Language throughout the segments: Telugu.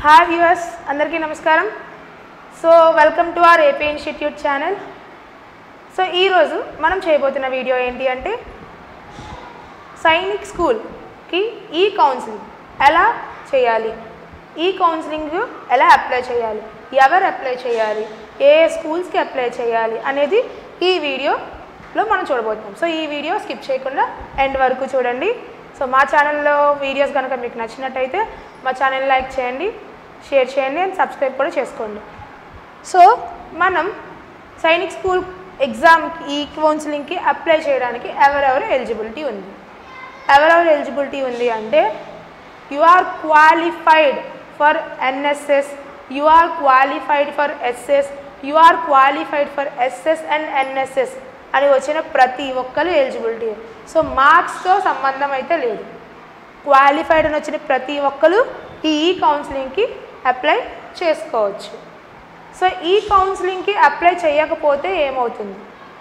హాయ్ వ్యూవర్స్ అందరికీ నమస్కారం so welcome to our AP institute channel so ఈరోజు మనం చేయబోతున్న వీడియో ఏంటి అంటే సైనిక్ స్కూల్కి ఈ కౌన్సిలింగ్ ఎలా చేయాలి ఈ కౌన్సిలింగ్ ఎలా అప్లై చేయాలి ఎవరు అప్లై చేయాలి ఏ స్కూల్స్కి అప్లై చేయాలి అనేది ఈ వీడియోలో మనం చూడబోతున్నాం సో ఈ వీడియో స్కిప్ చేయకుండా ఎండ్ వరకు చూడండి సో మా ఛానల్లో వీడియోస్ కనుక మీకు నచ్చినట్టయితే మా ఛానల్ లైక్ చేయండి షేర్ చేయండి అండ్ సబ్స్క్రైబ్ కూడా చేసుకోండి సో మనం సైనిక్ స్కూల్ ఎగ్జామ్కి ఈ కౌన్సిలింగ్కి అప్లై చేయడానికి ఎవరెవరు ఎలిజిబిలిటీ ఉంది ఎవరెవరు ఎలిజిబిలిటీ ఉంది అంటే you are qualified for NSS you are qualified for SS you are qualified for SS and NSS అని వచ్చిన ప్రతి ఒక్కరు ఎలిజిబిలిటీ సో మార్క్స్తో సంబంధం అయితే లేదు క్వాలిఫైడ్ అని వచ్చిన ప్రతి ఒక్కరు ఈ ఈ కౌన్సిలింగ్కి అప్లై చేసుకోవచ్చు సో ఈ కౌన్సిలింగ్కి అప్లై చేయకపోతే ఏమవుతుంది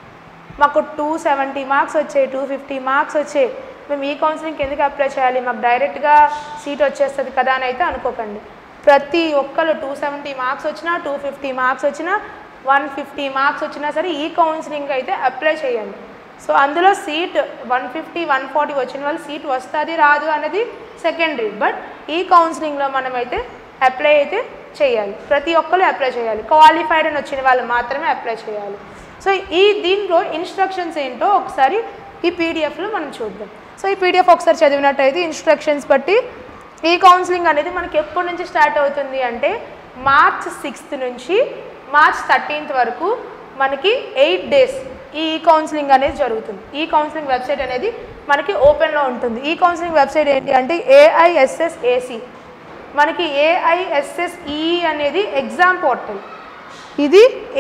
మాకు టూ సెవెంటీ మార్క్స్ వచ్చాయి టూ ఫిఫ్టీ మార్క్స్ వచ్చాయి మేము ఈ కౌన్సిలింగ్కి ఎందుకు అప్లై చేయాలి మాకు డైరెక్ట్గా సీట్ వచ్చేస్తుంది కదా అని అయితే అనుకోకండి ప్రతి ఒక్కరు టూ సెవెంటీ మార్క్స్ వచ్చినా టూ ఫిఫ్టీ మార్క్స్ వచ్చినా వన్ ఫిఫ్టీ మార్క్స్ వచ్చినా సరే ఈ కౌన్సిలింగ్ అయితే అప్లై చేయండి సో అందులో seat one fifty one forty వచ్చిన వాళ్ళు సీట్ వస్తుంది రాదు అనేది సెకండరీ బట్ ఈ కౌన్సిలింగ్లో మనమైతే అప్లై అయితే చేయాలి ప్రతి ఒక్కరు అప్లై చేయాలి క్వాలిఫైడ్ అని వచ్చిన వాళ్ళు మాత్రమే అప్లై చేయాలి సో ఈ దీంట్లో ఇన్స్ట్రక్షన్స్ ఏంటో ఒకసారి ఈ పీడిఎఫ్లో మనం చూద్దాం సో ఈ పీడిఎఫ్ ఒకసారి చదివినట్టయితే ఇన్స్ట్రక్షన్స్ బట్టి ఈ కౌన్సిలింగ్ అనేది మనకి ఎప్పటి నుంచి స్టార్ట్ అవుతుంది అంటే మార్చ్ సిక్స్త్ నుంచి మార్చ్ థర్టీన్త్ వరకు మనకి ఎయిట్ డేస్ ఈ కౌన్సిలింగ్ అనేది జరుగుతుంది ఈ కౌన్సిలింగ్ వెబ్సైట్ అనేది మనకి ఓపెన్లో ఉంటుంది ఈ కౌన్సిలింగ్ వెబ్సైట్ ఏంటి అంటే ఏఐఎస్ఎస్ఏసి మనకి ఏఐఎస్ఎస్ఈ అనేది ఎగ్జామ్ పోర్టల్ ఇది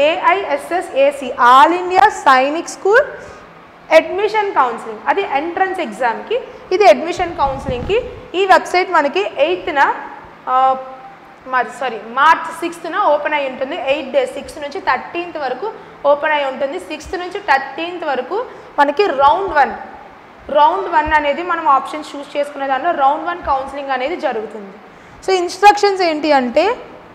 AISSAC all India Sainik school admission counselling అది ఎంట్రన్స్ ఎగ్జామ్కి ఇది అడ్మిషన్ కౌన్సిలింగ్కి ఈ వెబ్సైట్ మనకి ఎయిత్న సారీ మార్చ్ సిక్స్త్న ఓపెన్ అయి ఉంటుంది ఎయిట్ డేస్ సిక్స్త్ నుంచి థర్టీన్త్ వరకు ఓపెన్ అయి ఉంటుంది సిక్స్త్ నుంచి థర్టీన్త్ వరకు మనకి రౌండ్ వన్ రౌండ్ వన్ అనేది మనం ఆప్షన్స్ చూస్ చేసుకునే దాంట్లో రౌండ్ వన్ కౌన్సిలింగ్ అనేది జరుగుతుంది సో ఇన్స్ట్రక్షన్స్ ఏంటి అంటే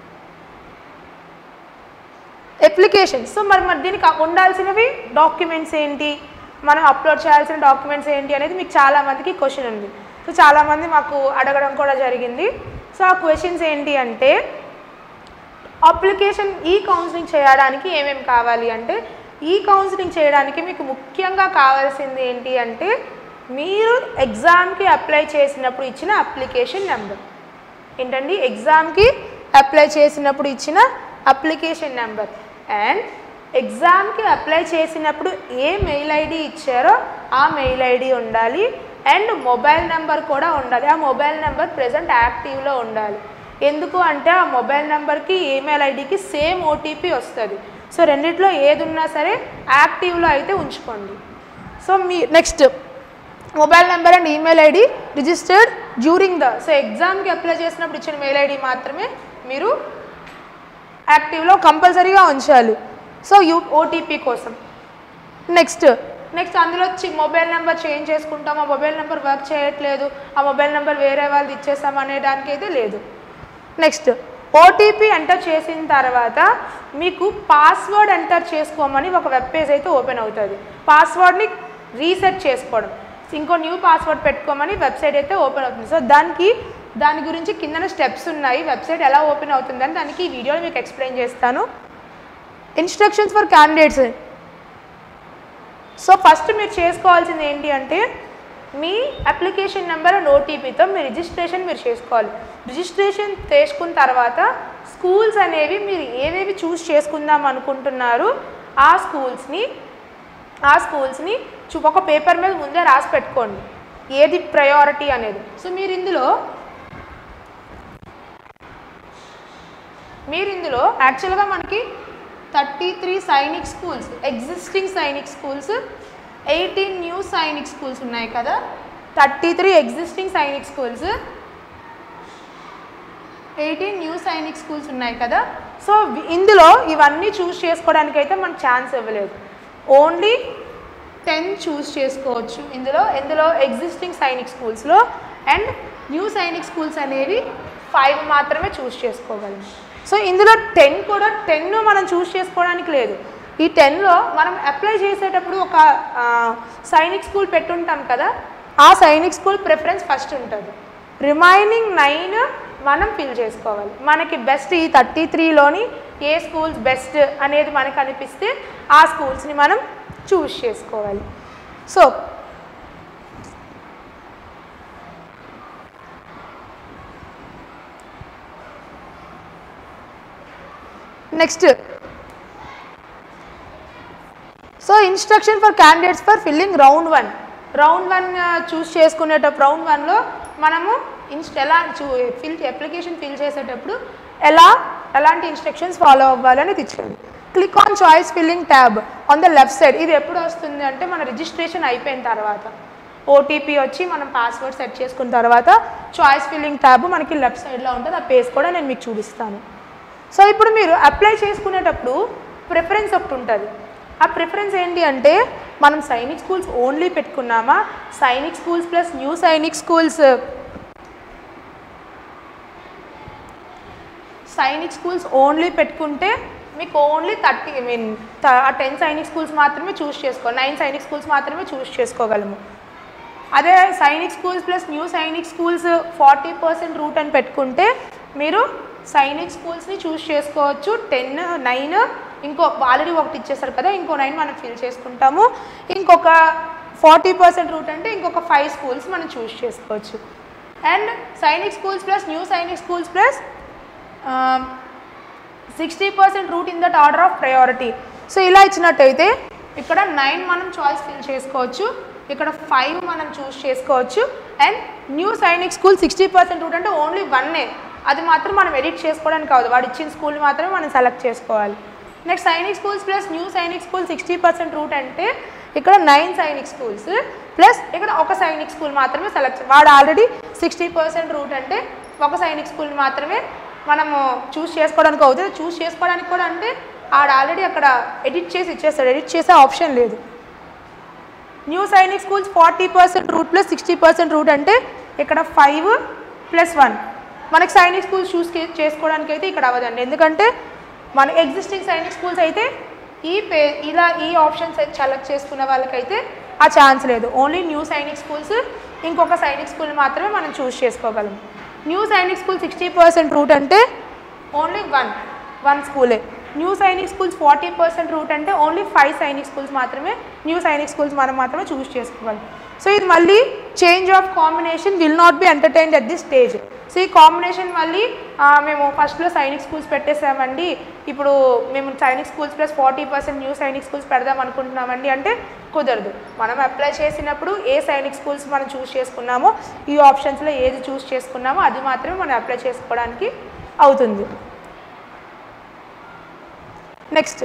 అప్లికేషన్ సో మరి మరి దీనికి ఉండాల్సినవి డాక్యుమెంట్స్ ఏంటి మనం అప్లోడ్ చేయాల్సిన డాక్యుమెంట్స్ ఏంటి అనేది మీకు చాలామందికి క్వశ్చన్ ఉంది సో చాలామంది మాకు అడగడం కూడా జరిగింది సో ఆ క్వశ్చన్స్ ఏంటి అంటే అప్లికేషన్ ఈ కౌన్సిలింగ్ చేయడానికి ఏమేమి కావాలి అంటే ఈ కౌన్సిలింగ్ చేయడానికి మీకు ముఖ్యంగా కావాల్సింది ఏంటి అంటే మీరు ఎగ్జామ్కి అప్లై చేసినప్పుడు ఇచ్చిన అప్లికేషన్ నెంబర్ ఏంటండి ఎగ్జామ్కి అప్లై చేసినప్పుడు ఇచ్చిన అప్లికేషన్ నెంబర్ అండ్ ఎగ్జామ్కి అప్లై చేసినప్పుడు ఏ మెయిల్ ఐడి ఇచ్చారో ఆ మెయిల్ ఐడి ఉండాలి అండ్ మొబైల్ నెంబర్ కూడా ఉండాలి ఆ మొబైల్ నెంబర్ ప్రజెంట్ యాక్టివ్లో ఉండాలి ఎందుకు అంటే ఆ మొబైల్ నెంబర్కి ఈమెయిల్ ఐడికి సేమ్ ఓటీపీ వస్తుంది సో రెండిట్లో ఏది ఉన్నా సరే యాక్టివ్లో అయితే ఉంచుకోండి సో మీ next mobile number and email ID registered during the so ఎగ్జామ్కి అప్లై చేసినప్పుడు ఇచ్చిన మెయిల్ ఐడి మాత్రమే మీరు యాక్టివ్లో కంపల్సరీగా ఉంచాలి సో యూ ఓటీపీ కోసం నెక్స్ట్ నెక్స్ట్ అందులో వచ్చి మొబైల్ నెంబర్ చేంజ్ చేసుకుంటాం ఆ మొబైల్ నెంబర్ వర్క్ చేయట్లేదు ఆ మొబైల్ నెంబర్ వేరే వాళ్ళది ఇచ్చేస్తాం అనే దానికి అయితే లేదు నెక్స్ట్ ఓటీపీ ఎంటర్ చేసిన తర్వాత మీకు పాస్వర్డ్ ఎంటర్ చేసుకోమని ఒక వెబ్ పేజ్ అయితే ఓపెన్ అవుతుంది పాస్వర్డ్ని రీసెట్ చేసుకోవడం ఇంకో న్యూ పాస్వర్డ్ పెట్టుకోమని వెబ్సైట్ అయితే ఓపెన్ అవుతుంది సో దానికి దాని గురించి కిందన స్టెప్స్ ఉన్నాయి వెబ్సైట్ ఎలా ఓపెన్ అవుతుందని దానికి ఈ వీడియోలో మీకు ఎక్స్ప్లెయిన్ చేస్తాను instructions for candidates so first మీరు చేసుకోవాల్సింది ఏంటి అంటే మీ అప్లికేషన్ నెంబర్ అండ్ ఓటీపీతో మీ రిజిస్ట్రేషన్ మీరు చేసుకోవాలి రిజిస్ట్రేషన్ చేసుకున్న తర్వాత స్కూల్స్ అనేవి మీరు ఏవేవి చూస్ చేసుకుందాం అనుకుంటున్నారు ఆ స్కూల్స్ని ఆ స్కూల్స్ని చూ ఒక పేపర్ మీద ముందే రాసి పెట్టుకోండి ఏది ప్రయారిటీ అనేది సో మీరు ఇందులో మీరు ఇందులో యాక్చువల్గా మనకి thirty three Sainik schools existing Sainik schools eighteen new Sainik schools ఉన్నాయి కదా thirty three existing Sainik schools eighteen new Sainik schools ఉన్నాయి కదా సో ఇందులో ఇవన్నీ చూస్ చేసుకోవడానికి అయితే మనకు ఛాన్స్ ఇవ్వలేదు ఓన్లీ టెన్ చూస్ చేసుకోవచ్చు ఇందులో ఇందులో ఎగ్జిస్టింగ్ సైనిక్ స్కూల్స్లో అండ్ న్యూ సైనిక్ స్కూల్స్ అనేవి ఫైవ్ మాత్రమే చూస్ చేసుకోగలం సో ఇందులో టెన్ కూడా టెన్ మనం చూస్ చేసుకోవడానికి లేదు ఈ టెన్లో మనం అప్లై చేసేటప్పుడు ఒక ఆ, సైనిక్ స్కూల్ పెట్టుంటాం కదా ఆ సైనిక్ స్కూల్ ప్రిఫరెన్స్ ఫస్ట్ ఉంటుంది రిమైనింగ్ నైన్ మనం ఫిల్ చేసుకోవాలి మనకి బెస్ట్ ఈ థర్టీ త్రీలోని ఏ స్కూల్స్ బెస్ట్ అనేది మనకు అనిపిస్తే ఆ స్కూల్స్ని మనం చూస్ చేసుకోవాలి so next so instruction for candidates for filling round one round one choose చేసుకునేటప్పుడు రౌండ్ వన్లో మనము ఇన్స్ట్ ఎలా చూ ఫిల్ అప్లికేషన్ ఫిల్ చేసేటప్పుడు ఎలా ఎలాంటి ఇన్స్ట్రక్షన్స్ ఫాలో అవ్వాలని ఇచ్చాడు click on choice filling tab on the left side ఇది ఎప్పుడు వస్తుంది అంటే మన రిజిస్ట్రేషన్ అయిపోయిన తర్వాత ఓటీపీ వచ్చి మనం పాస్వర్డ్ సెట్ చేసుకున్న తర్వాత చాయిస్ ఫిల్లింగ్ ట్యాబ్ మనకి లెఫ్ట్ సైడ్లో ఉంటుంది ఆ పేజ్ కూడా నేను మీకు చూపిస్తాను సో ఇప్పుడు మీరు అప్లై చేసుకునేటప్పుడు ప్రిఫరెన్స్ ఒకటి ఉంటుంది ఆ ప్రిఫరెన్స్ ఏంటి అంటే మనం సైనిక్ స్కూల్స్ ఓన్లీ పెట్టుకున్నామా Sainik schools plus new Sainik schools Sainik schools only పెట్టుకుంటే మీకు ఓన్లీ థర్టీ ఐ మీన్ ఆ టెన్ సైనిక్ స్కూల్స్ మాత్రమే చూస్ చేసుకో నైన్ సైనిక్ స్కూల్స్ మాత్రమే చూస్ చేసుకోగలము అదే Sainik schools plus new Sainik schools forty percent route అని పెట్టుకుంటే మీరు సైనిక్ స్కూల్స్ని చూస్ చేసుకోవచ్చు టెన్ నైన్ ఇంకో ఆల్రెడీ ఒకటి ఇచ్చేస్తారు కదా ఇంకో నైన్ మనం ఫిల్ చేసుకుంటాము ఇంకొక ఫార్టీ పర్సెంట్ రూట్ అంటే ఇంకొక ఫైవ్ స్కూల్స్ మనం చూస్ చేసుకోవచ్చు and Sainik schools plus new Sainik schools plus sixty percent route in that order of priority so ఇలా ఇచ్చినట్టయితే ఇక్కడ నైన్ మనం చాయిస్ ఫిల్ చేసుకోవచ్చు ఇక్కడ ఫైవ్ మనం చూస్ చేసుకోవచ్చు and new Sainik school sixty percent route అంటే ఓన్లీ వన్నే అది మాత్రం మనం ఎడిట్ చేసుకోవడానికి కాదు వాడు ఇచ్చిన స్కూల్ మాత్రమే మనం సెలెక్ట్ చేసుకోవాలి next Sainik schools plus new Sainik school sixty percent route అంటే ఇక్కడ నైన్ సైనిక్ స్కూల్స్ ప్లస్ ఇక్కడ ఒక సైనిక్ స్కూల్ మాత్రమే సెలెక్ట్ వాడు ఆల్రెడీ సిక్స్టీ పర్సెంట్ రూట్ అంటే ఒక సైనిక్ స్కూల్ మాత్రమే మనము చూస్ చేసుకోవడానికి అవుతుంది చూస్ చేసుకోవడానికి కూడా అంటే ఆడ ఆల్రెడీ అక్కడ ఎడిట్ చేసి ఇచ్చేస్తాడు ఎడిట్ చేసే ఆప్షన్ లేదు new Sainik schools forty percent route plus sixty percent route అంటే ఇక్కడ ఫైవ్ ప్లస్ వన్ మనకి సైనిక్ స్కూల్స్ చూస్ చే- చేసుకోవడానికి అయితే ఇక్కడ అవ్వదండి ఎందుకంటే మన ఎగ్జిస్టింగ్ సైనిక్ స్కూల్స్ అయితే ఈ పే ఇలా ఈ ఆప్షన్స్ సెలెక్ట్ చేసుకున్న వాళ్ళకైతే ఆ ఛాన్స్ లేదు ఓన్లీ న్యూ సైనిక్ స్కూల్స్ ఇంకొక సైనిక్ స్కూల్ మాత్రమే మనం చూస్ చేసుకోగలం new Sainik school sixty percent route అంటే ఓన్లీ వన్ వన్ స్కూలే new Sainik schools forty percent route అంటే ఓన్లీ ఫైవ్ సైనిక్ స్కూల్స్ మాత్రమే న్యూ సైనిక్ స్కూల్స్ మనం మాత్రమే చూస్ చేసుకోగలం సో ఇది మళ్ళీ change of combination will not be entertained at this stage so ఈ కాంబినేషన్ మళ్ళీ ఆ, మేము ఫస్ట్లో సైనిక్ స్కూల్స్ పెట్టేసామండి ఇప్పుడు మేము Sainik schools plus forty percent new Sainik schools పెడదాం అనుకుంటున్నామండి అంటే కుదరదు మనం అప్లై చేసినప్పుడు ఏ సైనిక్ స్కూల్స్ మనం చూస్ చేసుకున్నామో ఈ ఆప్షన్స్లో ఏది చూస్ చేసుకున్నామో అది మాత్రమే మనం అప్లై చేసుకోవడానికి అవుతుంది నెక్స్ట్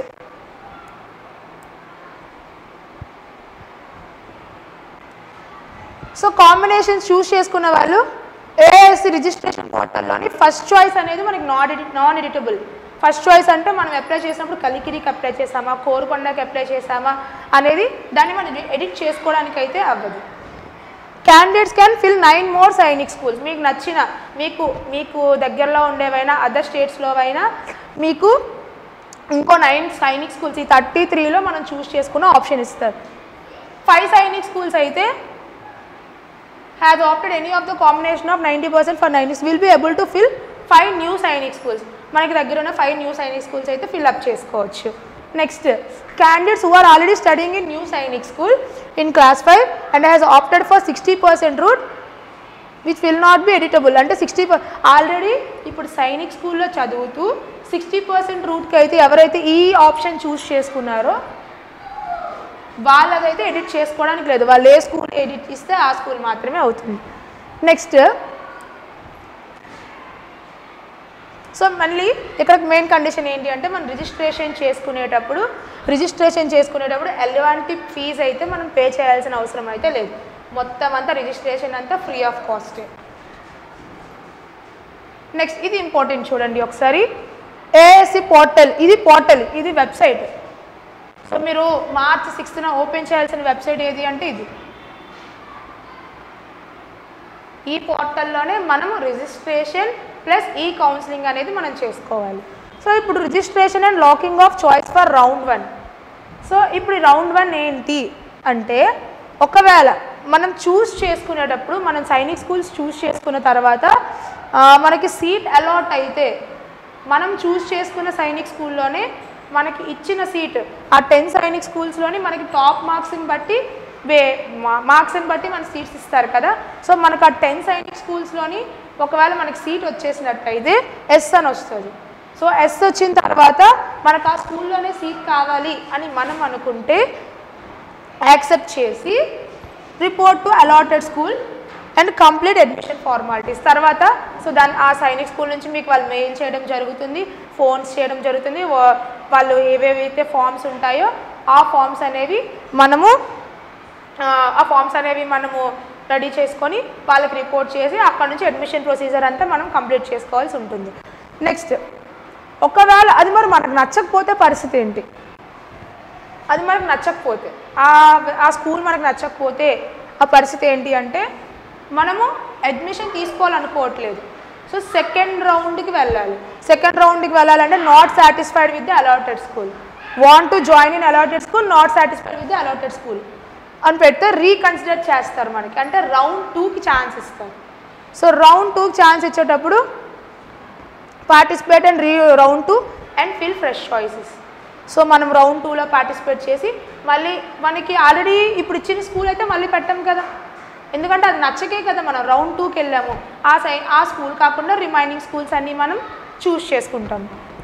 సో కాంబినేషన్స్ చూస్ చేసుకున్న వాళ్ళు ఏఎస్సి రిజిస్ట్రేషన్ పోర్టల్లోని ఫస్ట్ చాయిస్ అనేది మనకి నాన్ ఎడి నాన్ ఎడిటబుల్ ఫస్ట్ చాయిస్ అంటే మనం అప్లై చేసినప్పుడు కలికిరికి అప్లై చేసామా కోరుకొండకి అప్లై చేసామా అనేది దాన్ని మనం ఎడిట్ చేసుకోవడానికి అయితే అవ్వదు candidates can fill nine more Sainik schools మీకు నచ్చిన మీకు మీకు దగ్గరలో ఉండేవైనా అదర్ స్టేట్స్లో అయినా మీకు ఇంకో నైన్ సైనిక్ స్కూల్స్ ఈ థర్టీ త్రీలో మనం చూస్ చేసుకున్న ఆప్షన్ ఇస్తారు ఫైవ్ సైనిక్ స్కూల్స్ అయితే has opted any of the combination of ninety percent for nineties will be able to fill five new Sainik schools మనకి దగ్గర ఉన్న ఫైవ్ న్యూ సైనిక్ స్కూల్స్ అయితే ఫిల్ అప్ చేసుకోవచ్చు next candidates who are already studying in new Sainik school in class five and has opted for sixty percent route which will not be editable అంటే సిక్స్టీ ఆల్రెడీ ఇప్పుడు సైనిక్ స్కూల్లో చదువుతూ సిక్స్టీ పర్సెంట్ రూట్కి అయితే ఎవరైతే ఈ ఆప్షన్ చూస్ చేసుకున్నారో వాళ్ళదైతే ఎడిట్ చేసుకోవడానికి లేదు వాళ్ళు ఏ స్కూల్ ఎడిట్ ఇస్తే ఆ స్కూల్ మాత్రమే అవుతుంది నెక్స్ట్ సో మళ్ళీ ఇక్కడ మెయిన్ కండిషన్ ఏంటి అంటే మనం రిజిస్ట్రేషన్ చేసుకునేటప్పుడు రిజిస్ట్రేషన్ చేసుకునేటప్పుడు ఎలాంటి ఫీజు అయితే మనం పే చేయాల్సిన అవసరం అయితే లేదు మొత్తం అంతా రిజిస్ట్రేషన్ అంతా ఫ్రీ ఆఫ్ కాస్ట్ నెక్స్ట్ ఇది ఇంపార్టెంట్ చూడండి ఒకసారి ఏఎస్సి పోర్టల్ ఇది పోర్టల్ ఇది వెబ్సైట్ సో మీరు మార్చ్ సిక్స్త్న ఓపెన్ చేయాల్సిన వెబ్సైట్ ఏది అంటే ఇది ఈ పోర్టల్లోనే మనం రిజిస్ట్రేషన్ ప్లస్ ఈ కౌన్సిలింగ్ అనేది మనం చేసుకోవాలి సో ఇప్పుడు registration and locking of choice for round one so ఇప్పుడు రౌండ్ వన్ ఏంటి అంటే ఒకవేళ మనం చూస్ చేసుకునేటప్పుడు మనం సైనిక్ స్కూల్స్ చూస్ చేసుకున్న తర్వాత ఆ, మనకి సీట్ అలాట్ అయితే మనం చూస్ చేసుకున్న సైనిక్ స్కూల్లోనే మనకి ఇచ్చిన సీట్ ఆ టెన్ సైనిక్ స్కూల్స్లోని మనకి టాప్ మార్క్స్ని బట్టి వే మార్క్స్ని బట్టి మన సీట్స్ ఇస్తారు కదా సో మనకు ఆ టెన్ సైనిక్ స్కూల్స్లోని ఒకవేళ మనకి సీట్ వచ్చేసినట్టయితే ఎస్ అని వస్తుంది సో ఎస్ వచ్చిన తర్వాత మనకు ఆ స్కూల్లోనే సీట్ కావాలి అని మనం అనుకుంటే యాక్సెప్ట్ చేసి report to allotted school and complete admission formalities తర్వాత సో దాని ఆ సైనిక్ స్కూల్ నుంచి మీకు వాళ్ళు మెయిల్ చేయడం జరుగుతుంది ఫోన్స్ చేయడం జరుగుతుంది వా- వాళ్ళు ఏవేవైతే ఫామ్స్ ఉంటాయో ఆ ఫామ్స్ అనేవి మనము ఆ, ఆ ఫామ్స్ అనేవి మనము రెడీ చేసుకొని వాళ్ళకి రిపోర్ట్ చేసి అక్కడ నుంచి అడ్మిషన్ ప్రొసీజర్ అంతా మనం కంప్లీట్ చేసుకోవాల్సి ఉంటుంది నెక్స్ట్ ఒకవేళ అది మరి మనకు నచ్చకపోతే పరిస్థితి ఏంటి అది మనకు నచ్చకపోతే ఆ ఆ స్కూల్ మనకు నచ్చకపోతే ఆ పరిస్థితి ఏంటి అంటే మనము అడ్మిషన్ తీసుకోవాలనుకోవట్లేదు సో సెకండ్ రౌండ్కి వెళ్ళాలి సెకండ్ రౌండ్కి వెళ్ళాలంటే not satisfied with the allotted school want to join in allotted school not satisfied with the allotted school అని పెడితే రీకన్సిడర్ చేస్తారు మనకి అంటే రౌండ్ టూకి ఛాన్స్ ఇస్తారు సో రౌండ్ టూకి ఛాన్స్ ఇచ్చేటప్పుడు participate and re round two and fill fresh choices so మనం రౌండ్ టూలో పార్టిసిపేట్ చేసి మళ్ళీ మనకి ఆల్రెడీ ఇప్పుడు ఇచ్చిన స్కూల్ అయితే మళ్ళీ పెట్టాం కదా ఎందుకంటే అది నచ్చకే కదా మనం రౌండ్ టూకి వెళ్ళాము ఆ సై ఆ స్కూల్ కాకుండా రిమైనింగ్ స్కూల్స్ అన్నీ మనం చూస్ చేసుకుంటాం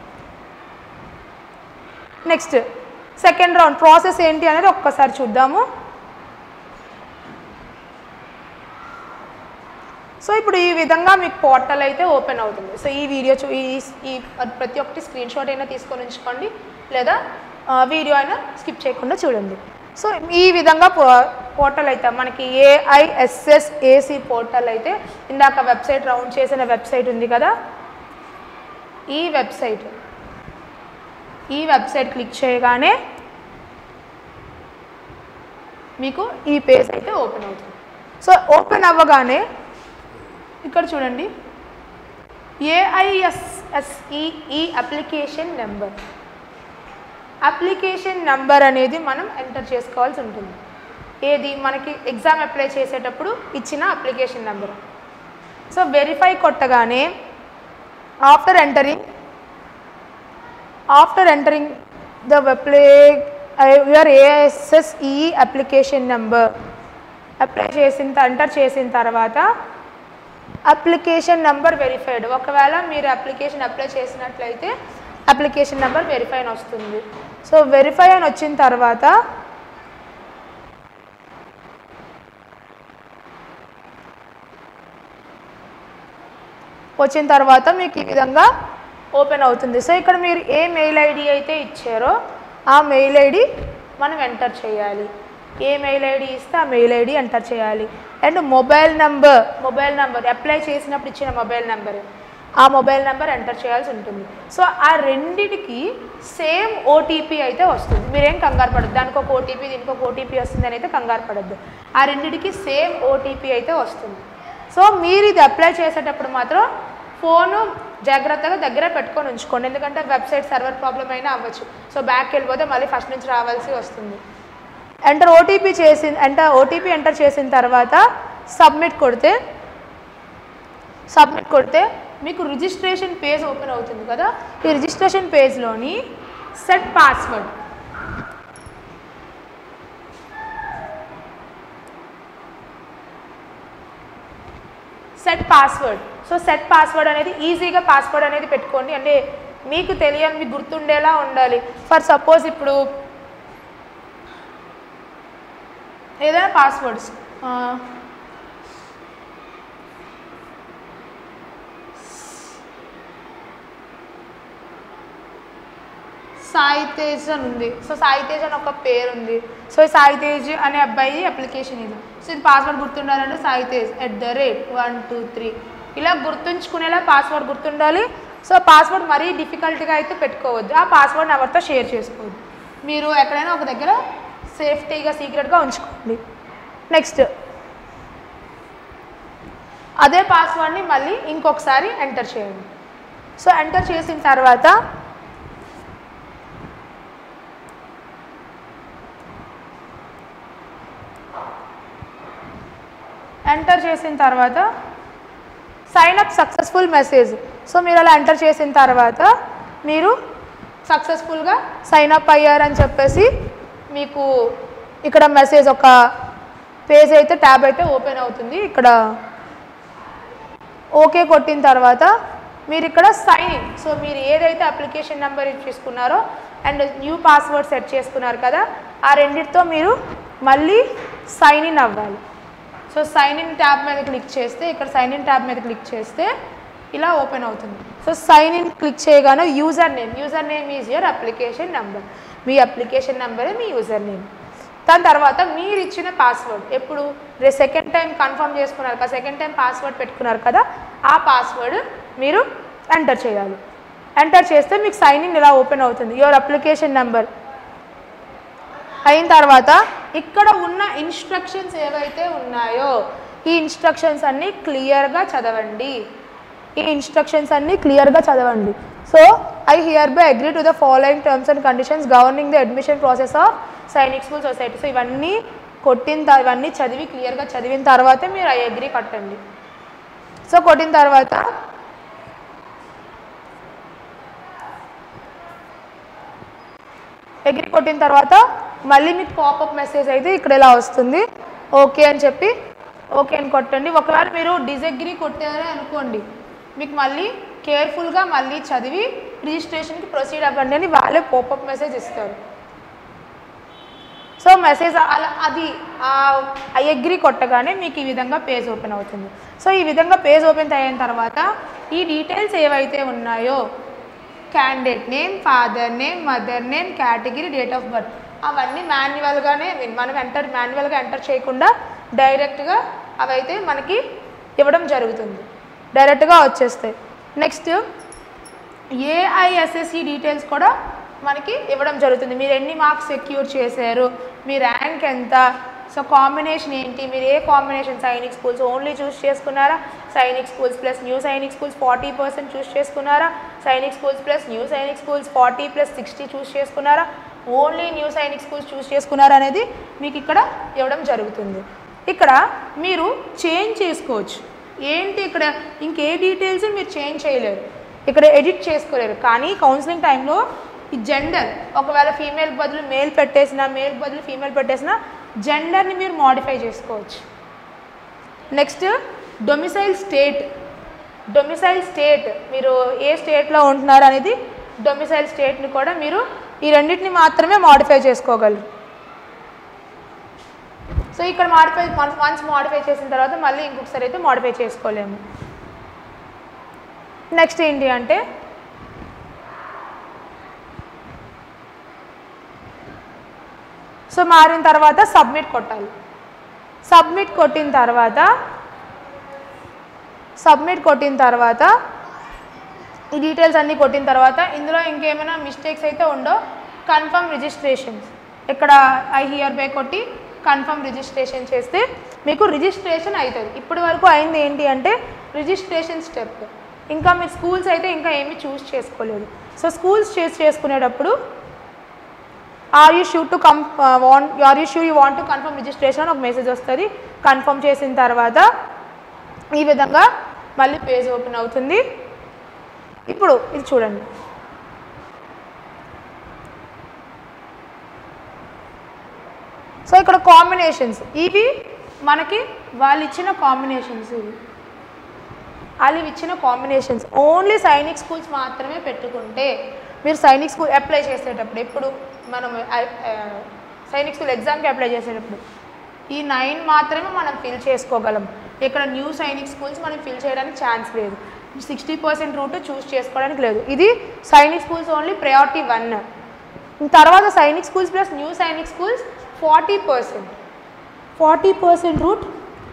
నెక్స్ట్ సెకండ్ రౌండ్ ప్రాసెస్ ఏంటి అనేది ఒక్కసారి చూద్దాము సో ఇప్పుడు ఈ విధంగా మీకు పోర్టల్ అయితే ఓపెన్ అవుతుంది సో ఈ వీడియో చూ ఈ ఈ ప్రతి ఒక్కటి స్క్రీన్ షాట్ అయినా తీసుకొని ఉంచుకోండి లేదా ఆ, వీడియో అయినా స్కిప్ చేయకుండా చూడండి సో ఈ విధంగా పో పోర్టల్ అయితే మనకి ఏఐఎస్ఎస్ ఏసీ పోర్టల్ అయితే ఇందాక వెబ్సైట్ రౌండ్ చేసిన వెబ్సైట్ ఉంది కదా ఈ వెబ్సైట్ ఈ వెబ్సైట్ క్లిక్ చేయగానే మీకు ఈ పేజ్ అయితే ఓపెన్ అవుతుంది సో ఓపెన్ అవ్వగానే ఇక్కడ చూడండి AISSEE application number application number అనేది మనం ఎంటర్ చేసుకోవాల్సి ఉంటుంది ఏది మనకి ఎగ్జామ్ అప్లై చేసేటప్పుడు ఇచ్చిన అప్లికేషన్ నెంబర్ సో వెరిఫై కొట్టగానే after entering after entering the apply your ASSE application number apply చేసిన ఎంటర్ చేసిన తర్వాత అప్లికేషన్ నెంబర్ వెరిఫైడ్ ఒకవేళ మీరు అప్లికేషన్ అప్లై చేసినట్లయితే అప్లికేషన్ నెంబర్ వెరిఫై అని వస్తుంది సో వెరిఫై అని వచ్చిన తర్వాత వచ్చిన తర్వాత మీకు ఈ విధంగా ఓపెన్ అవుతుంది సో ఇక్కడ మీరు ఏ మెయిల్ ఐడి అయితే ఇచ్చారో ఆ మెయిల్ ఐడి మనం ఎంటర్ చేయాలి ఏ మెయిల్ ఐడి ఇస్తే ఆ మెయిల్ ఐడి ఎంటర్ చేయాలి and mobile number mobile number apply చేసినప్పుడు ఇచ్చిన మొబైల్ నెంబర్ ఆ మొబైల్ నెంబర్ ఎంటర్ చేయాల్సి ఉంటుంది సో ఆ రెండిటికి సేమ్ ఓటీపీ అయితే వస్తుంది మీరేం కంగారు పడద్దు దానికి ఒక ఓటీపీ దీనికి ఒక ఓటీపీ వస్తుంది అని అయితే కంగారు పడద్దు ఆ రెండిటికి సేమ్ ఓటీపీ అయితే వస్తుంది సో మీరు ఇది అప్లై చేసేటప్పుడు మాత్రం ఫోను జాగ్రత్తగా దగ్గర పెట్టుకొని ఉంచుకోండి ఎందుకంటే వెబ్సైట్ సర్వర్ ప్రాబ్లం అయినా అవ్వచ్చు సో బ్యాక్ వెళ్ళిపోతే మళ్ళీ ఫస్ట్ నుంచి రావాల్సి వస్తుంది ఎంటర్ ఓటీపీ చేసి ఎంటర్ ఓటీపీ ఎంటర్ చేసిన తర్వాత సబ్మిట్ కొడితే సబ్మిట్ కొడితే మీకు రిజిస్ట్రేషన్ పేజ్ ఓపెన్ అవుతుంది కదా ఈ రిజిస్ట్రేషన్ పేజ్లోని set password set password so set password అనేది ఈజీగా పాస్వర్డ్ అనేది పెట్టుకోండి అంటే మీకు తెలియని మీకు గుర్తుండేలా ఉండాలి ఫర్ సపోజ్ ఇప్పుడు ఏదైనా పాస్వర్డ్స్ సాయి తేజ్ అని ఉంది సో సాయి తేజ్ అని ఒక పేరు ఉంది సో ఈ సాయి తేజ్ అనే అబ్బాయి అప్లికేషన్ ఇది సో ఇది పాస్వర్డ్ గుర్తుండాలంటే Sai Tej at the rate one two three ఇలా గుర్తుంచుకునేలా పాస్వర్డ్ గుర్తుండాలి సో పాస్వర్డ్ మరీ డిఫికల్ట్గా అయితే పెట్టుకోవద్దు ఆ పాస్వర్డ్ ఎవరితో షేర్ చేసుకోవద్దు మీరు ఎక్కడైనా ఒక దగ్గర సేఫ్టీగా సీక్రెట్గా ఉంచుకోండి నెక్స్ట్ అదే పాస్వర్డ్ని మళ్ళీ ఇంకొకసారి ఎంటర్ చేయండి సో ఎంటర్ చేసిన తర్వాత ఎంటర్ చేసిన తర్వాత sign up successful message so మీరు అలా ఎంటర్ చేసిన తర్వాత మీరు సక్సెస్ఫుల్గా సైన్ అప్ అయ్యారని చెప్పేసి మీకు ఇక్కడ మెసేజ్ ఒక పేజ్ అయితే ట్యాబ్ అయితే ఓపెన్ అవుతుంది ఇక్కడ ఓకే కొట్టిన తర్వాత మీరు ఇక్కడ సైన్ ఇన్ సో మీరు ఏదైతే అప్లికేషన్ నెంబర్ చేసుకున్నారో అండ్ న్యూ పాస్వర్డ్ సెట్ చేసుకున్నారు కదా ఆ రెండిటితో మీరు మళ్ళీ సైన్ ఇన్ అవ్వాలి సో సైన్ ఇన్ ట్యాబ్ మీద క్లిక్ చేస్తే ఇక్కడ సైన్ ఇన్ ట్యాబ్ మీద క్లిక్ చేస్తే ఇలా ఓపెన్ అవుతుంది సో సైన్ ఇన్ క్లిక్ చేయగానే user name user name is your application number మీ అప్లికేషన్ నెంబరే మీ యూజర్ నేమ్ దాని తర్వాత మీరు ఇచ్చిన పాస్వర్డ్ ఎప్పుడు రే సెకండ్ టైం కన్ఫర్మ్ చేసుకున్నారు కదా సెకండ్ టైం పాస్వర్డ్ పెట్టుకున్నారు కదా ఆ పాస్వర్డ్ మీరు ఎంటర్ చేయాలి ఎంటర్ చేస్తే మీకు సైన్ ఇన్ ఇలా ఓపెన్ అవుతుంది యువర్ అప్లికేషన్ నెంబర్ అయిన తర్వాత ఇక్కడ ఉన్న ఇన్స్ట్రక్షన్స్ ఏవైతే ఉన్నాయో ఈ ఇన్స్ట్రక్షన్స్ అన్నీ క్లియర్గా చదవండి ఈ ఇన్స్ట్రక్షన్స్ అన్నీ క్లియర్గా చదవండి so I hereby agree to the following terms and conditions governing the admission process of Sainik school society so ఇవన్నీ కొట్టిన త- ఇవన్నీ చదివి క్లియర్గా చదివిన తర్వాతే మీరు ఐ అగ్రీ కట్టండి సో కొట్టిన తర్వాత అగ్రి కొట్టిన తర్వాత మళ్ళీ మీకు పాపప్ మెసేజ్ అయితే ఇక్కడ ఇలా వస్తుంది ఓకే అని చెప్పి ఓకే అని కొట్టండి ఒకవేళ మీరు డిజగ్రీ కొట్టారే అనుకోండి మీకు మళ్ళీ కేర్ఫుల్గా మళ్ళీ చదివి రిజిస్ట్రేషన్కి ప్రొసీడ్ అవ్వండి అని వాళ్ళే పాపప్ మెసేజ్ ఇస్తారు సో మెసేజ్ అలా అది ఐ అగ్రి కొట్టగానే మీకు ఈ విధంగా పేజ్ ఓపెన్ అవుతుంది సో ఈ విధంగా పేజ్ ఓపెన్ అయిన తర్వాత ఈ డీటెయిల్స్ ఏవైతే ఉన్నాయో candidate name father name mother name category date of birth అవన్నీ మాన్యువల్గానే మనం ఎంటర్ మాన్యువల్గా ఎంటర్ చేయకుండా డైరెక్ట్గా అవైతే మనకి ఇవ్వడం జరుగుతుంది డైరెక్ట్గా వచ్చేస్తాయి నెక్స్ట్ ఏఐఎస్ఎస్సి డీటెయిల్స్ కూడా మనకి ఇవ్వడం జరుగుతుంది మీరు ఎన్ని మార్క్స్ సెక్యూర్ చేశారు మీ ర్యాంక్ ఎంత సో కాంబినేషన్ ఏంటి మీరు ఏ combination Sainik schools only choose చేసుకున్నారా Sainik schools plus new Sainik schools forty percent choose చేసుకున్నారా Sainik schools plus new Sainik schools forty plus sixty choose చేసుకున్నారా only new Sainik schools choose చేసుకున్నారా అనేది మీకు ఇక్కడ ఇవ్వడం జరుగుతుంది ఇక్కడ మీరు చేంజ్ చేసుకోవచ్చు ఏంటి ఇక్కడ ఇంకే డీటెయిల్స్ మీరు చేంజ్ చేయలేరు ఇక్కడ ఎడిట్ చేసుకోలేరు కానీ కౌన్సిలింగ్ టైంలో ఈ జెండర్ ఒకవేళ ఫీమేల్ బదులు మేల్ పెట్టేసిన మేల్ బదులు ఫీమేల్ పెట్టేసిన జెండర్ని మీరు మాడిఫై చేసుకోవచ్చు next domicile state domicile state మీరు ఏ స్టేట్లో ఉంటున్నారు అనేది డొమిసైల్ స్టేట్ని కూడా మీరు ఈ రెండింటిని మాత్రమే మాడిఫై చేసుకోగలరు సో ఇక్కడ మాడిఫై వన్స్ మాడిఫై చేసిన తర్వాత మళ్ళీ ఇంకొకసారి అయితే మాడిఫై చేసుకోలేము నెక్స్ట్ ఏంటి అంటే సో మారిన తర్వాత సబ్మిట్ కొట్టాలి సబ్మిట్ కొట్టిన తర్వాత సబ్మిట్ కొట్టిన తర్వాత ఈ డీటెయిల్స్ అన్నీ కొట్టిన తర్వాత ఇందులో ఇంకేమైనా మిస్టేక్స్ అయితే ఉండో కన్ఫర్మ్ రిజిస్ట్రేషన్స్ ఇక్కడ ఐ హియర్ బై కొట్టి కన్ఫర్మ్ రిజిస్ట్రేషన్ చేస్తే మీకు రిజిస్ట్రేషన్ అవుతుంది ఇప్పటి వరకు అయింది ఏంటి అంటే రిజిస్ట్రేషన్ స్టెప్ ఇంకా మీరు స్కూల్స్ అయితే ఇంకా ఏమీ చూస్ చేసుకోలేదు సో స్కూల్స్ చేసి చేసుకునేటప్పుడు are you sure to come want are you sure you want to confirm registration అని ఒక మెసేజ్ వస్తుంది కన్ఫర్మ్ చేసిన తర్వాత ఈ విధంగా మళ్ళీ పేజ్ ఓపెన్ అవుతుంది ఇప్పుడు ఇది చూడండి సో ఇక్కడ కాంబినేషన్స్ ఇవి మనకి వాళ్ళు ఇచ్చిన కాంబినేషన్స్ ఇవి వాళ్ళు ఇచ్చిన కాంబినేషన్స్ ఓన్లీ సైనిక్ స్కూల్స్ మాత్రమే పెట్టుకుంటే మీరు సైనిక్ స్కూల్ అప్లై చేసేటప్పుడు ఎప్పుడు మనం ఐ- ఆ, సైనిక్ స్కూల్ ఎగ్జామ్కి అప్లై చేసేటప్పుడు ఈ నైన్ మాత్రమే మనం ఫిల్ చేసుకోగలం ఇక్కడ న్యూ సైనిక్ స్కూల్స్ మనం ఫిల్ చేయడానికి ఛాన్స్ లేదు సిక్స్టీ పర్సెంట్ రూట్ చూస్ చేసుకోవడానికి లేదు ఇది Sainik schools only priority one తర్వాత Sainik schools plus new Sainik schools forty percent forty percent route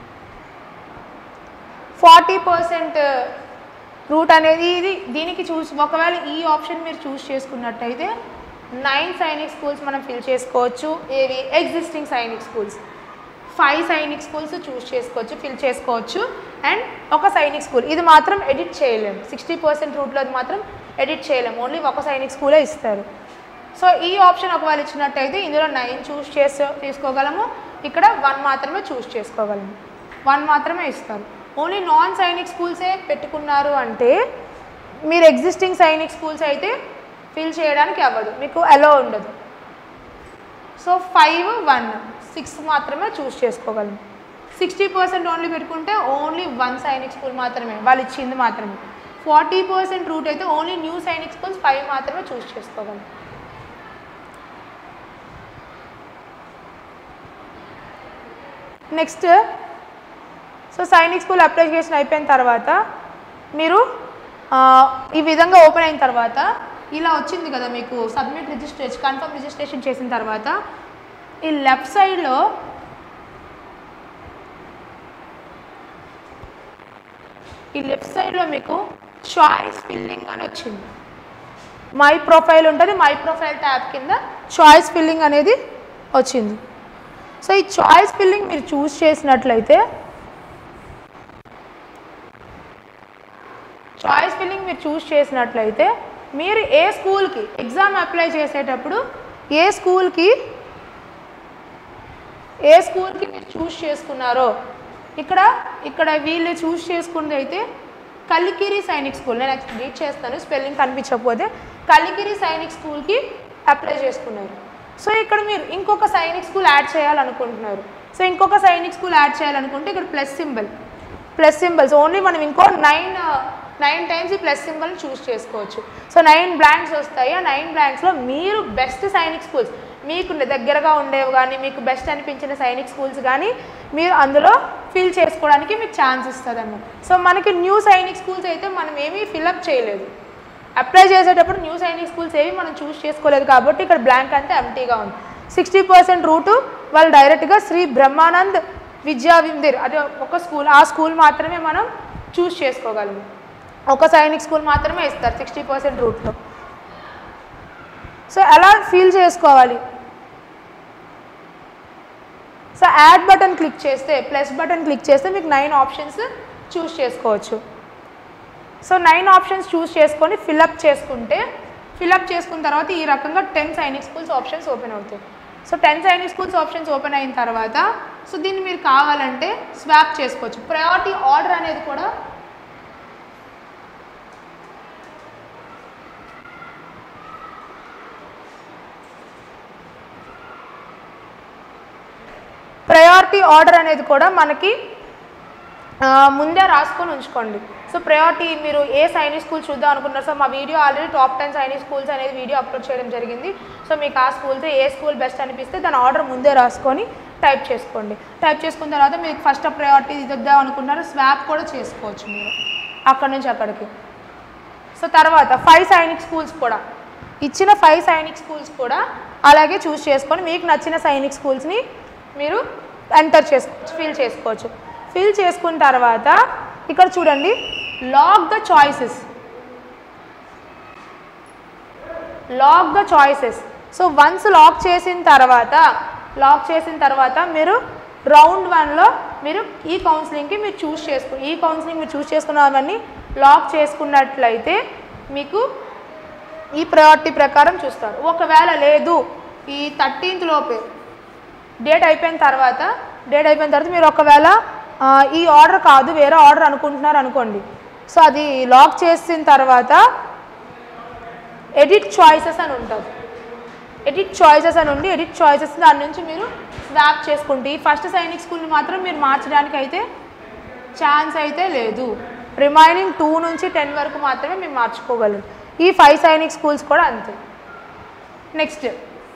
forty percent route అనేది ఇది దీనికి చూస్ ఒకవేళ ఈ ఆప్షన్ మీరు చూస్ చేసుకున్నట్టయితే నైన్ సైనిక్ స్కూల్స్ మనం ఫిల్ చేసుకోవచ్చు ఏవి existing Sainik schools five Sainik schools choose చేసుకోవచ్చు ఫిల్ చేసుకోవచ్చు అండ్ ఒక సైనిక్ స్కూల్ ఇది మాత్రం ఎడిట్ చేయలేము సిక్స్టీ పర్సెంట్ రూట్లో అది మాత్రం ఎడిట్ చేయలేము ఓన్లీ ఒక సైనిక్ స్కూలే ఇస్తారు సో ఈ ఆప్షన్ ఒకవేళ ఇచ్చినట్టయితే ఇందులో నైన్ చూస్ చేసి తీసుకోగలము ఇక్కడ వన్ మాత్రమే చూస్ చేసుకోగలము వన్ మాత్రమే ఇస్తారు ఓన్లీ నాన్ సైనిక్ స్కూల్సే పెట్టుకున్నారు అంటే మీరు ఎగ్జిస్టింగ్ సైనిక్ స్కూల్స్ అయితే ఫిల్ చేయడానికి అవ్వదు మీకు అలో ఉండదు సో ఫైవ్ వన్ సిక్స్ మాత్రమే చూస్ చేసుకోగలము సిక్స్టీ పర్సెంట్ ఓన్లీ పెట్టుకుంటే ఓన్లీ వన్ సైనిక్ స్కూల్ మాత్రమే వాళ్ళు ఇచ్చింది మాత్రమే ఫార్టీ పర్సెంట్ రూట్ అయితే only new Sainik schools five మాత్రమే చూస్ చేసుకోగలం next so Sainik school application అయిపోయిన తర్వాత మీరు ఆ, ఈ విధంగా ఓపెన్ అయిన తర్వాత ఇలా వచ్చింది కదా మీకు సబ్మిట్ రిజిస్ట్రేషన్ కన్ఫర్మ్ రిజిస్ట్రేషన్ చేసిన తర్వాత ఈ లెఫ్ట్ సైడ్లో ఈ లెఫ్ట్ సైడ్లో మీకు చాయిస్ ఫిల్లింగ్ అని వచ్చింది మై ప్రొఫైల్ ఉంటుంది మై ప్రొఫైల్ ట్యాబ్ కింద చాయిస్ ఫిల్లింగ్ అనేది వచ్చింది సో ఈ చాయిస్ ఫిల్లింగ్ మీరు చూస్ చేసినట్లయితే చాయిస్ ఫిల్లింగ్ మీరు చూస్ చేసినట్లయితే మీరు ఏ స్కూల్కి ఎగ్జామ్ అప్లై చేసేటప్పుడు ఏ స్కూల్కి ఏ స్కూల్కి మీరు చూస్ చేసుకున్నారో ఇక్కడ ఇక్కడ వీళ్ళు చూస్ చేసుకున్నది అయితే కలికిరి సైనిక్ స్కూల్ నేను రీడ్ చేస్తాను స్పెల్లింగ్ కనిపించకపోతే కలికిరి సైనిక్ స్కూల్కి అప్లై చేసుకున్నారు సో ఇక్కడ మీరు ఇంకొక సైనిక్ స్కూల్ యాడ్ చేయాలనుకుంటున్నారు సో ఇంకొక సైనిక్ స్కూల్ యాడ్ చేయాలనుకుంటే ఇక్కడ plus symbol plus symbols only మనం ఇంకో నైన్ నైన్ టైమ్స్ ఈ ప్లస్ సింబల్ చూస్ చేసుకోవచ్చు సో నైన్ బ్లాంక్స్ వస్తాయి ఆ నైన్ బ్లాంక్స్లో మీరు బెస్ట్ సైనిక్ స్కూల్స్ మీకు దగ్గరగా ఉండేవి కానీ మీకు బెస్ట్ అనిపించిన సైనిక్ స్కూల్స్ కానీ మీరు అందులో ఫిల్ చేసుకోవడానికి మీకు ఛాన్స్ ఇస్తుంది అన్నమాట సో మనకి న్యూ సైనిక్ స్కూల్స్ అయితే మనం ఏమీ ఫిల్అప్ చేయలేదు అప్లై చేసేటప్పుడు న్యూ సైనిక్ స్కూల్స్ ఏవి మనం చూస్ చేసుకోలేదు కాబట్టి ఇక్కడ బ్లాంక్ అంతా ఎంటీగా ఉంది సిక్స్టీ పర్సెంట్ రూటు వాళ్ళు డైరెక్ట్గా శ్రీ బ్రహ్మానంద్ విద్యా విందిర్ అది ఒక స్కూల్ ఆ స్కూల్ మాత్రమే మనం చూస్ చేసుకోగలము ఒక సైనిక్ స్కూల్ మాత్రమే ఇస్తారు సిక్స్టీ పర్సెంట్ రూట్లో సో ఎలా ఫీల్ చేసుకోవాలి సో యాడ్ బటన్ క్లిక్ చేస్తే ప్లస్ బటన్ క్లిక్ చేస్తే మీకు నైన్ ఆప్షన్స్ చూస్ చేసుకోవచ్చు సో నైన్ ఆప్షన్స్ చూస్ చేసుకొని ఫిల్అప్ చేసుకుంటే ఫిల్అప్ చేసుకున్న తర్వాత ఈ రకంగా ten Sainik schools options open అవుతాయి so ten Sainik schools options open అయిన తర్వాత సో దీన్ని మీరు కావాలంటే స్వాప్ చేసుకోవచ్చు ప్రయారిటీ ఆర్డర్ అనేది కూడా ప్రయారిటీ ఆర్డర్ అనేది కూడా మనకి ఆ, ముందే రాసుకొని ఉంచుకోండి సో ప్రయారిటీ మీరు ఏ సైనిక్ స్కూల్ చూద్దాం అనుకుంటున్నారు సో మా video already top ten Sainik schools అనేది వీడియో అప్లోడ్ చేయడం జరిగింది సో మీకు ఆ స్కూల్స్ ఏ స్కూల్ బెస్ట్ అనిపిస్తే దాని ఆర్డర్ ముందే రాసుకొని టైప్ చేసుకోండి టైప్ చేసుకున్న తర్వాత మీకు ఫస్ట్ ప్రయారిటీ ఇది వద్దాం అనుకున్నారు స్వాప్ కూడా చేసుకోవచ్చు మీరు అక్కడ నుంచి అక్కడికి సో తర్వాత ఫైవ్ సైనిక్ స్కూల్స్ కూడా ఇచ్చిన ఫైవ్ సైనిక్ స్కూల్స్ కూడా అలాగే చూస్ చేసుకొని మీకు నచ్చిన సైనిక్ స్కూల్స్ని మీరు ఎంటర్ చేసుకోవచ్చు ఫిల్ చేసుకోవచ్చు ఫిల్ చేసుకున్న తర్వాత ఇక్కడ చూడండి lock the choices lock the choices so once lock చేసిన తర్వాత లాక్ చేసిన తర్వాత మీరు రౌండ్ వన్లో మీరు ఈ కౌన్సిలింగ్కి మీరు చూస్ చేసుకు ఈ కౌన్సిలింగ్ మీరు చూస్ చేసుకున్నవన్నీ లాక్ చేసుకున్నట్లయితే మీకు ఈ ప్రయారిటీ ప్రకారం చూస్తారు ఒకవేళ లేదు ఈ థర్టీన్త్ లోపే డేట్ అయిపోయిన తర్వాత డేట్ అయిపోయిన తర్వాత మీరు ఒకవేళ ఆ, ఈ ఆర్డర్ కాదు వేరే ఆర్డర్ అనుకుంటున్నారు అనుకోండి సో అది లాక్ చేసిన తర్వాత ఎడిట్ చాయిసెస్ అని ఉంటుంది ఎడిట్ చాయిసెస్ అని ఉండి ఎడిట్ చాయిసెస్ దాని నుంచి మీరు స్వాప్ చేసుకుంటే ఈ ఫస్ట్ సైనిక్ స్కూల్ని మాత్రం మీరు మార్చడానికి అయితే ఛాన్స్ అయితే లేదు రిమైనింగ్ టూ నుంచి టెన్ వరకు మాత్రమే మేము మార్చుకోగలం ఈ ఫైవ్ సైనిక్ స్కూల్స్ కూడా అంతే నెక్స్ట్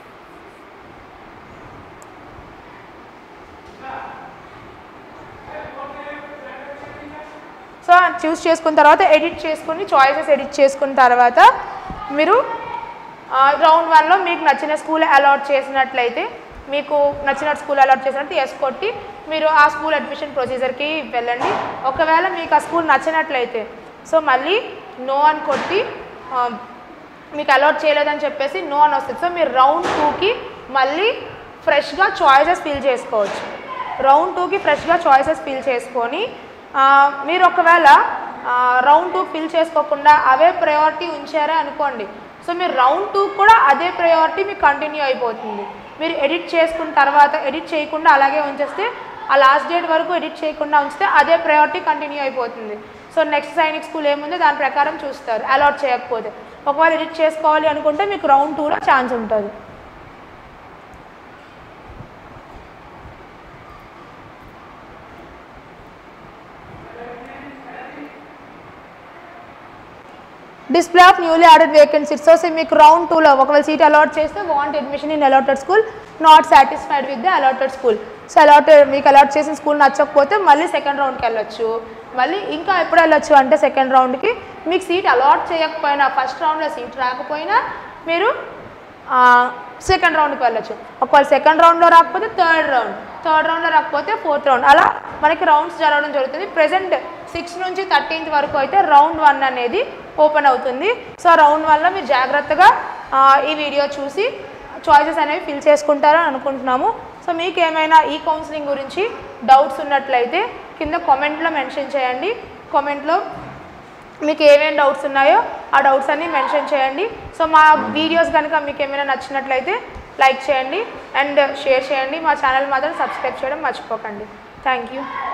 సో చూస్ చేసుకున్న తర్వాత ఎడిట్ చేసుకుని చాయిసెస్ ఎడిట్ చేసుకున్న తర్వాత మీరు రౌండ్ వన్లో మీకు నచ్చిన స్కూల్ అలాట్ చేసినట్లయితే మీకు నచ్చిన స్కూల్ అలాట్ చేసినట్టు ఎస్ కొట్టి మీరు ఆ స్కూల్ అడ్మిషన్ ప్రొసీజర్కి వెళ్ళండి ఒకవేళ మీకు ఆ స్కూల్ నచ్చినట్లయితే సో మళ్ళీ నో అని కొట్టి ఆ, మీకు అలాట్ చేయలేదని చెప్పేసి నో అని వస్తుంది సో మీరు రౌండ్ టూకి మళ్ళీ ఫ్రెష్గా చాయిసెస్ ఫిల్ చేసుకోవచ్చు రౌండ్ టూకి ఫ్రెష్గా చాయిసెస్ ఫిల్ చేసుకొని ఆ, మీరు ఒకవేళ రౌండ్ టూ ఫిల్ చేసుకోకుండా అవే ప్రయారిటీ ఉంచారే అనుకోండి సో మీరు రౌండ్ టూ కూడా అదే ప్రయారిటీ మీకు కంటిన్యూ అయిపోతుంది మీరు ఎడిట్ చేసుకున్న తర్వాత ఎడిట్ చేయకుండా అలాగే ఉంచేస్తే ఆ లాస్ట్ డేట్ వరకు ఎడిట్ చేయకుండా ఉంచితే అదే ప్రయారిటీ కంటిన్యూ అయిపోతుంది సో నెక్స్ట్ సైనిక్ స్కూల్ ఏముందో దాని ప్రకారం చూస్తారు అలాట్ చేయకపోతే ఒకవేళ ఎడిట్ చేసుకోవాలి అనుకుంటే మీకు రౌండ్ టూలో ఛాన్స్ ఉంటుంది display of newly added vacancies so మీకు రౌండ్ టూలో ఒకవేళ సీట్ అలాట్ చేస్తే want admission in allotted school not satisfied with the allotted school so allotted మీకు అలాట్ చేసిన స్కూల్ నచ్చకపోతే మళ్ళీ సెకండ్ రౌండ్కి వెళ్ళొచ్చు మళ్ళీ ఇంకా ఎప్పుడు వెళ్ళొచ్చు అంటే సెకండ్ రౌండ్కి మీకు సీట్ అలాట్ చేయకపోయినా ఫస్ట్ రౌండ్లో సీట్ రాకపోయినా మీరు సెకండ్ రౌండ్కి వెళ్ళొచ్చు ఒకవేళ సెకండ్ రౌండ్లో రాకపోతే థర్డ్ రౌండ్ థర్డ్ రౌండ్లో రాకపోతే ఫోర్త్ రౌండ్ అలా మనకి రౌండ్స్ జరగడం జరుగుతుంది ప్రెసెంట్ సిక్స్ నుంచి థర్టీన్త్ వరకు అయితే రౌండ్ వన్ అనేది ఓపెన్ అవుతుంది సో రౌండ్ వన్లో మీరు జాగ్రత్తగా ఆ, ఈ వీడియో చూసి చాయిసెస్ అనేవి ఫిల్ చేసుకుంటారని అనుకుంటున్నాము సో మీకు ఏమైనా ఈ కౌన్సిలింగ్ గురించి డౌట్స్ ఉన్నట్లయితే కింద కామెంట్లో మెన్షన్ చేయండి కామెంట్లో మీకు ఏమేమి డౌట్స్ ఉన్నాయో ఆ డౌట్స్ అన్నీ మెన్షన్ చేయండి సో మా వీడియోస్ కనుక మీకు ఏమైనా నచ్చినట్లయితే లైక్ చేయండి అండ్ షేర్ చేయండి మా ఛానల్ మాత్రం సబ్స్క్రైబ్ చేయడం మర్చిపోకండి థ్యాంక్ యూ